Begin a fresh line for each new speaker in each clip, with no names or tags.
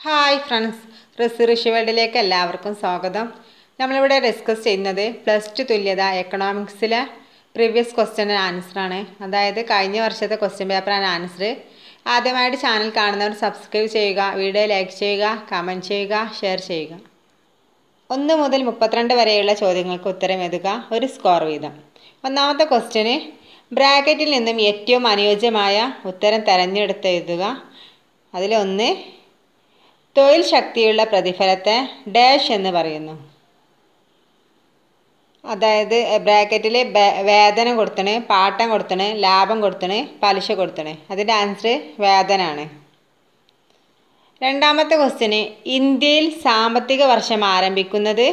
hi friends Risy ഋഷി വേൾഡിലേക്ക് എല്ലാവർക്കും സ്വാഗതം നമ്മളിവിടെ ഡിസ്കസ് ചെയ്യുന്നത് പ്ലസ് ടു തുല്യത എക്കണോമിക്സിലെ പ്രീവിയസ് ക്വസ്റ്റ്യൻ ആൻസറാണ് അതായത് കഴിഞ്ഞ വർഷത്തെ ക്വസ്റ്റ്യൻ പേപ്പർ ആൻഡ് ആൻസർ ആദ്യമായിട്ട് ചാനൽ കാണുന്നവർ സബ്സ്ക്രൈബ് ചെയ്യുക വീഡിയോ ലൈക്ക് ചെയ്യുക കമൻറ്റ് ചെയ്യുക ഷെയർ ചെയ്യുക ഒന്ന് മുതൽ മുപ്പത്തിരണ്ട് വരെയുള്ള ചോദ്യങ്ങൾക്ക് ഉത്തരം എഴുതുക ഒരു സ്കോർ വീതം ഒന്നാമത്തെ ക്വസ്റ്റ്യന് ബ്രാക്കറ്റിൽ നിന്നും ഏറ്റവും അനുയോജ്യമായ ഉത്തരം തിരഞ്ഞെടുത്ത് എഴുതുക അതിലൊന്ന് തൊഴിൽ ശക്തിയുള്ള പ്രതിഫലത്തെ ഡാഷ് എന്ന് പറയുന്നു അതായത് ബ്രാക്കറ്റിൽ വേതനം കൊടുത്തണ് പാട്ടം കൊടുത്തണ് ലാഭം കൊടുത്തണ് പലിശ കൊടുത്തണ് അതിൻ്റെ ആൻസർ വേതനാണ് രണ്ടാമത്തെ ക്വസ്റ്റ്യന് ഇന്ത്യയിൽ സാമ്പത്തിക വർഷം ആരംഭിക്കുന്നത്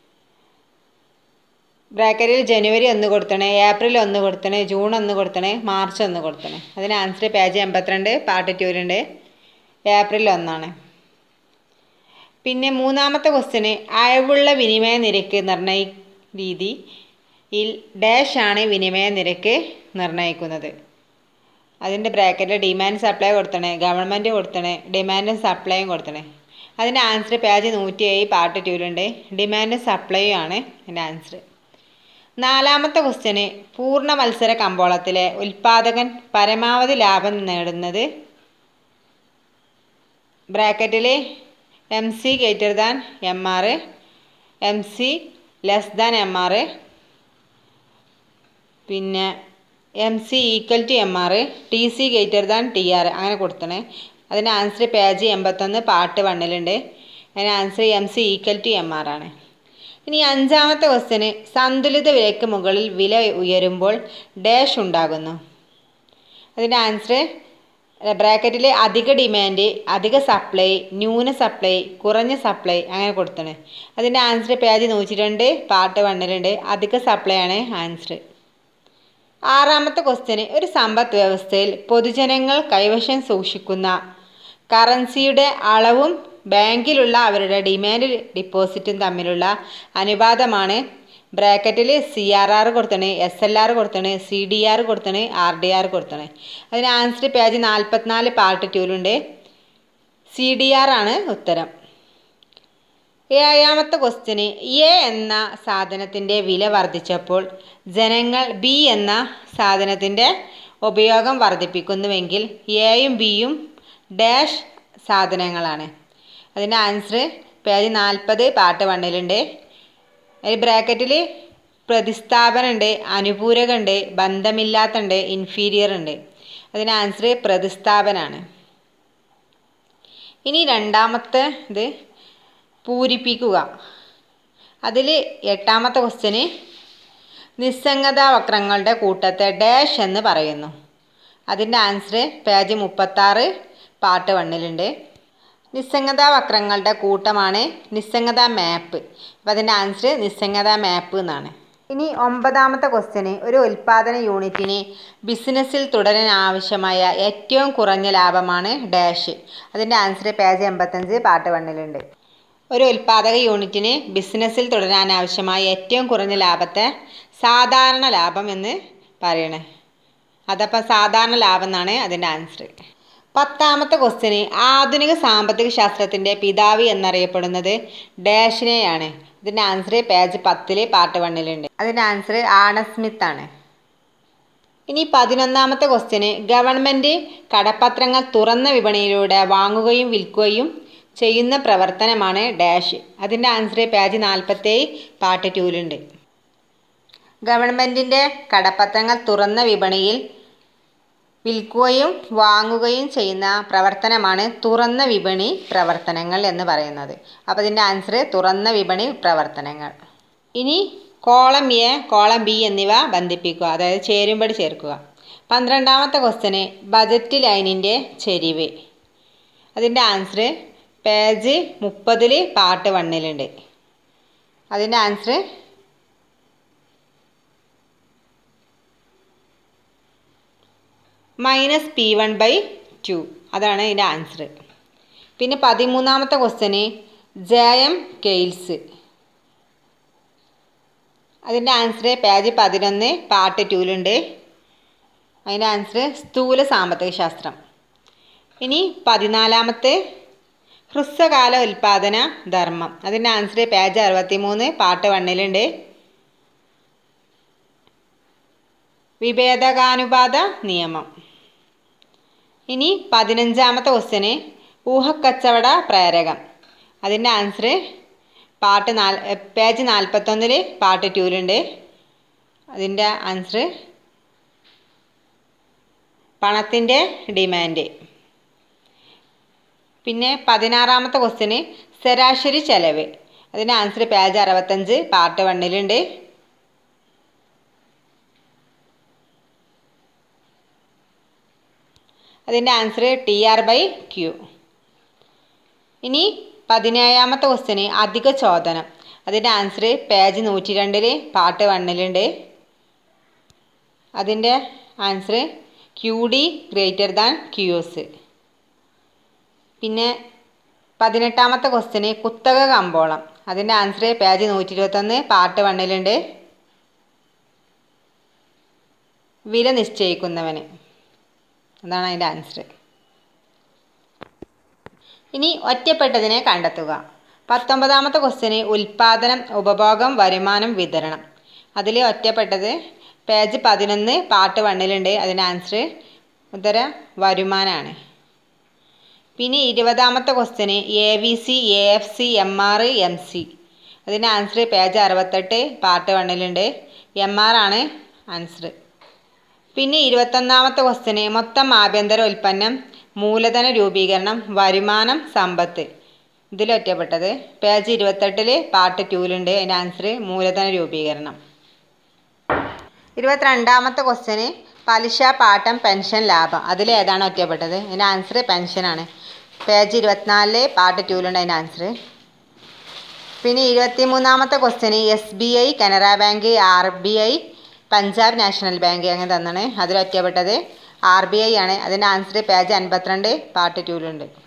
ബ്രാക്കറ്റിൽ ജനുവരി ഒന്ന് കൊടുത്തണ് ഏപ്രിൽ ഒന്ന് കൊടുത്തണ് ജൂൺ ഒന്ന് കൊടുത്തണ് മാർച്ച് ഒന്ന് കൊടുത്തണ് അതിന് ആൻസർ പേജ് എൺപത്തിരണ്ട് പാർട്ട് ടൂരുണ്ട് ഏപ്രിൽ ഒന്നാണ് പിന്നെ മൂന്നാമത്തെ ക്വസ്റ്റ്യന് അയവുള്ള വിനിമയ നിരക്ക് നിർണ്ണയി രീതിയിൽ ഡാഷ് ആണ് വിനിമയ നിരക്ക് നിർണ്ണയിക്കുന്നത് അതിൻ്റെ ബ്രാക്കറ്റിൽ ഡിമാൻഡ് സപ്ലൈ കൊടുത്തണേ ഗവൺമെൻറ് കൊടുത്തണേ ഡിമാൻഡും സപ്ലൈയും കൊടുത്തണേ അതിൻ്റെ ആൻസർ പേജ് നൂറ്റി ഏഴ് പാർട്ട് ടൂലുണ്ട് ഡിമാൻഡും സപ്ലൈയും ആണ് എൻ്റെ ആൻസർ നാലാമത്തെ ക്വസ്റ്റ്യന് പൂർണ്ണ മത്സര കമ്പോളത്തിലെ ഉൽപ്പാദകൻ പരമാവധി ലാഭം നേടുന്നത് ബ്രാക്കറ്റിൽ M C greater than M R M C less than M R പിന്നെ M C equal to M R T C greater than T R അങ്ങനെ കൊടുത്തണേ അതിന് ആൻസർ പേജ് എൺപത്തൊന്ന് പാർട്ട് വണ്ണിലുണ്ട് അതിന് answer M C equal to M R ആണ് ഇനി അഞ്ചാമത്തെ ക്വസ്റ്റ്യന് സന്തുലിത വിലയ്ക്ക് മുകളിൽ വില ഉയരുമ്പോൾ ഡാഷ് ഉണ്ടാകുന്നു അതിൻ്റെ ആൻസർ ബ്രാക്കറ്റിൽ അധിക ഡിമാൻഡ് അധിക സപ്ലൈ ന്യൂന സപ്ലൈ കുറഞ്ഞ സപ്ലൈ അങ്ങനെ കൊടുത്തണ് അതിൻ്റെ ആൻസർ പേജ് നൂറ്റി രണ്ട് പാർട്ട് വണ്ണിലുണ്ട് അധിക സപ്ലൈ ആണ് ആൻസർ ആറാമത്തെ ക്വസ്റ്റ്യന് ഒരു സമ്പദ് വ്യവസ്ഥയിൽ പൊതുജനങ്ങൾ കൈവശം സൂക്ഷിക്കുന്ന കറൻസിയുടെ അളവും ബാങ്കിലുള്ള അവരുടെ ഡിമാൻഡ് ഡിപ്പോസിറ്റും തമ്മിലുള്ള അനുപാതമാണ് ബ്രാക്കറ്റിൽ സി ആർ ആർ കൊടുത്തണ് എസ് എൽ ആർ കൊടുത്തണ് സി ഡി ആർ കൊടുത്തണ് ആർ ഡി ആർ കൊടുത്തണ് അതിന് ആൻസർ പേജ് നാൽപ്പത്തിനാല് പാർട്ട് ടൂലുണ്ട് സി ഡി ആർ ആണ് ഉത്തരം ഏഴാമത്തെ ക്വസ്റ്റ്യന് എ എന്ന സാധനത്തിൻ്റെ വില വർദ്ധിച്ചപ്പോൾ ജനങ്ങൾ ബി എന്ന സാധനത്തിൻ്റെ ഉപയോഗം വർദ്ധിപ്പിക്കുന്നുവെങ്കിൽ എയും ബിയും ഡാഷ് സാധനങ്ങളാണ് അതിൻ്റെ ആൻസർ പേജ് നാൽപ്പത് പാർട്ട് വണ്ണിലുണ്ട് അതിൽ ബ്രാക്കറ്റിൽ പ്രതിസ്ഥാപനമുണ്ട് അനുപൂരകമുണ്ട് ബന്ധമില്ലാത്തുണ്ട് ഇൻഫീരിയർ ഉണ്ട് അതിന് ആൻസർ പ്രതിസ്ഥാപനാണ് ഇനി രണ്ടാമത്തെ ഇത് പൂരിപ്പിക്കുക അതിൽ എട്ടാമത്തെ ക്വസ്റ്റ്യന് നിസ്സംഗത വക്രങ്ങളുടെ കൂട്ടത്തെ ഡാഷ് എന്ന് പറയുന്നു അതിൻ്റെ ആൻസർ പേജ് മുപ്പത്താറ് പാർട്ട് വണ്ണിലുണ്ട് നിസ്സംഗത വക്രങ്ങളുടെ കൂട്ടമാണ് നിസ്സംഗത മാപ്പ് അപ്പോൾ അതിൻ്റെ ആൻസർ നിസ്സംഗത മാപ്പ് എന്നാണ് ഇനി ഒമ്പതാമത്തെ ക്വസ്റ്റ്യന് ഒരു ഉൽപ്പാദന യൂണിറ്റിന് ബിസിനസ്സിൽ തുടരാൻ ആവശ്യമായ ഏറ്റവും കുറഞ്ഞ ലാഭമാണ് ഡാഷ് അതിൻ്റെ ആൻസർ പേജ് എൺപത്തഞ്ച് പാർട്ട് വണ്ണിലുണ്ട് ഒരു ഉൽപ്പാദക യൂണിറ്റിന് ബിസിനസ്സിൽ തുടരാൻ ആവശ്യമായ ഏറ്റവും കുറഞ്ഞ ലാഭത്തെ സാധാരണ ലാഭം എന്ന് പറയണേ അതപ്പോൾ സാധാരണ ലാഭം എന്നാണ് അതിൻ്റെ ആൻസർ പത്താമത്തെ ക്വസ്റ്റ്യന് ആധുനിക സാമ്പത്തിക ശാസ്ത്രത്തിൻ്റെ പിതാവ് എന്നറിയപ്പെടുന്നത് ഡാഷിനെയാണ് ഇതിൻ്റെ ആൻസർ പേജ് പത്തിൽ പാർട്ട് വണ്ണിലുണ്ട് അതിൻ്റെ ആൻസർ ആണസ്മിത്ത് ആണ് ഇനി പതിനൊന്നാമത്തെ ക്വസ്റ്റ്യന് ഗവൺമെൻറ് കടപ്പത്രങ്ങൾ തുറന്ന വിപണിയിലൂടെ വാങ്ങുകയും വിൽക്കുകയും ചെയ്യുന്ന പ്രവർത്തനമാണ് ഡാഷ് അതിൻ്റെ ആൻസർ പേജ് നാൽപ്പത്തേഴ് പാർട്ട് ടൂലുണ്ട് ഗവൺമെൻറ്റിൻ്റെ കടപ്പത്രങ്ങൾ തുറന്ന വിപണിയിൽ വിൽക്കുകയും വാങ്ങുകയും ചെയ്യുന്ന പ്രവർത്തനമാണ് തുറന്ന വിപണി പ്രവർത്തനങ്ങൾ എന്ന് പറയുന്നത് അപ്പോൾ ഇതിൻ്റെ ആൻസർ തുറന്ന വിപണി പ്രവർത്തനങ്ങൾ ഇനി കോളം എ കോളം ബി എന്നിവ ബന്ധിപ്പിക്കുക അതായത് ചേരുമ്പടി ചേർക്കുക പന്ത്രണ്ടാമത്തെ ക്വസ്റ്റ്യന് ബജറ്റ് ലൈനിൻ്റെ ചെരിവ് അതിൻ്റെ ആൻസർ പേജ് മുപ്പതിൽ പാർട്ട് വണ്ണിലുണ്ട് അതിൻ്റെ answer minus P one by two അതാണ് ഇതിൻ്റെ ആൻസർ പിന്നെ പതിമൂന്നാമത്തെ ക്വസ്റ്റ്യന് ജയം കെയിൽസ് അതിൻ്റെ ആൻസർ പേജ് പതിനൊന്ന് പാർട്ട് ടൂലുണ്ട് അതിൻ്റെ ആൻസർ സ്ഥൂല സാമ്പത്തിക ശാസ്ത്രം ഇനി പതിനാലാമത്തെ ഹ്രസ്വകാല ഉൽപാദന ധർമ്മം അതിൻ്റെ ആൻസർ പേജ് അറുപത്തി മൂന്ന് പാട്ട് വണ്ണിലുണ്ട് വിഭേദകാനുപാത നിയമം ഇനി പതിനഞ്ചാമത്തെ ക്വസ്റ്റ്യന് ഊഹക്കച്ചവട പ്രേരകം അതിൻ്റെ ആൻസർ പാർട്ട് നാൽ പേജ് നാൽപ്പത്തൊന്നിൽ പാർട്ട് ടൂലുണ്ട് അതിൻ്റെ ആൻസർ പണത്തിൻ്റെ ഡിമാൻഡ് പിന്നെ പതിനാറാമത്തെ ക്വസ്റ്റ്യന് ശരാശരി ചെലവ് അതിൻ്റെ ആൻസർ പേജ് അറുപത്തഞ്ച് പാർട്ട് വണ്ണിലുണ്ട് അതിൻ്റെ answer T R by Q ഇനി പതിനേഴാമത്തെ ക്വസ്റ്റ്യന് അധിക ചോദനം അതിൻ്റെ ആൻസർ പേജ് നൂറ്റി രണ്ടിൽ പാർട്ട് വണ്ണിലുണ്ട് അതിൻ്റെ answer Q D greater than Q S പിന്നെ പതിനെട്ടാമത്തെ ക്വസ്റ്റ്യന് കുത്തക കമ്പോളം അതിൻ്റെ ആൻസർ പേജ് നൂറ്റി ഇരുപത്തൊന്ന് പാർട്ട് വണ്ണിലുണ്ട് വില നിശ്ചയിക്കുന്നവന് അതാണ് അതിൻ്റെ ആൻസർ ഇനി ഒറ്റപ്പെട്ടതിനെ കണ്ടെത്തുക പത്തൊമ്പതാമത്തെ ക്വസ്റ്റ്യന് ഉൽപാദനം ഉപഭോഗം വരുമാനം വിതരണം അതിൽ ഒറ്റപ്പെട്ടത് പേജ് പതിനൊന്ന് പാർട്ട് വണ്ണിലുണ്ട് അതിൻ്റെ ആൻസർ ഉത്തര വരുമാനമാണ് പിന്നെ ഇരുപതാമത്തെ ക്വസ്റ്റ്യന് A V C A F C M R M C അതിൻ്റെ ആൻസർ പേജ് അറുപത്തെട്ട് പാർട്ട് വണ്ണിലുണ്ട് എം ആർ ആണ് ആൻസർ പിന്നെ ഇരുപത്തൊന്നാമത്തെ ക്വസ്റ്റ്യന് മൊത്തം ആഭ്യന്തര ഉൽപ്പന്നം മൂലധന രൂപീകരണം വരുമാനം സമ്പത്ത് ഇതിലൊറ്റപ്പെട്ടത് പേജ് ഇരുപത്തെട്ടിൽ പാർട്ട് ടൂലുണ്ട് അതിൻ്റെ ആൻസർ മൂലധന രൂപീകരണം ഇരുപത്തിരണ്ടാമത്തെ ക്വസ്റ്റ്യന് പലിശ പാട്ടം പെൻഷൻ ലാഭം അതിലേതാണ് ഒറ്റപ്പെട്ടത് അതിൻ്റെ ആൻസർ പെൻഷനാണ് പേജ് ഇരുപത്തിനാലില് പാർട്ട് ടൂലുണ്ട് അതിൻ്റെ ആൻസർ പിന്നെ ഇരുപത്തി മൂന്നാമത്തെ ക്വസ്റ്റ്യന് S B I Canara Bank R B I Punjab National Bank അങ്ങനെ തന്നാണ് അതിൽ ഒറ്റപ്പെട്ടത് ആർ ബി ഐ ആണ് അതിൻ്റെ ആൻസർ പേജ് അൻപത്തിരണ്ട് പാർട്ട് ടൂലുണ്ട്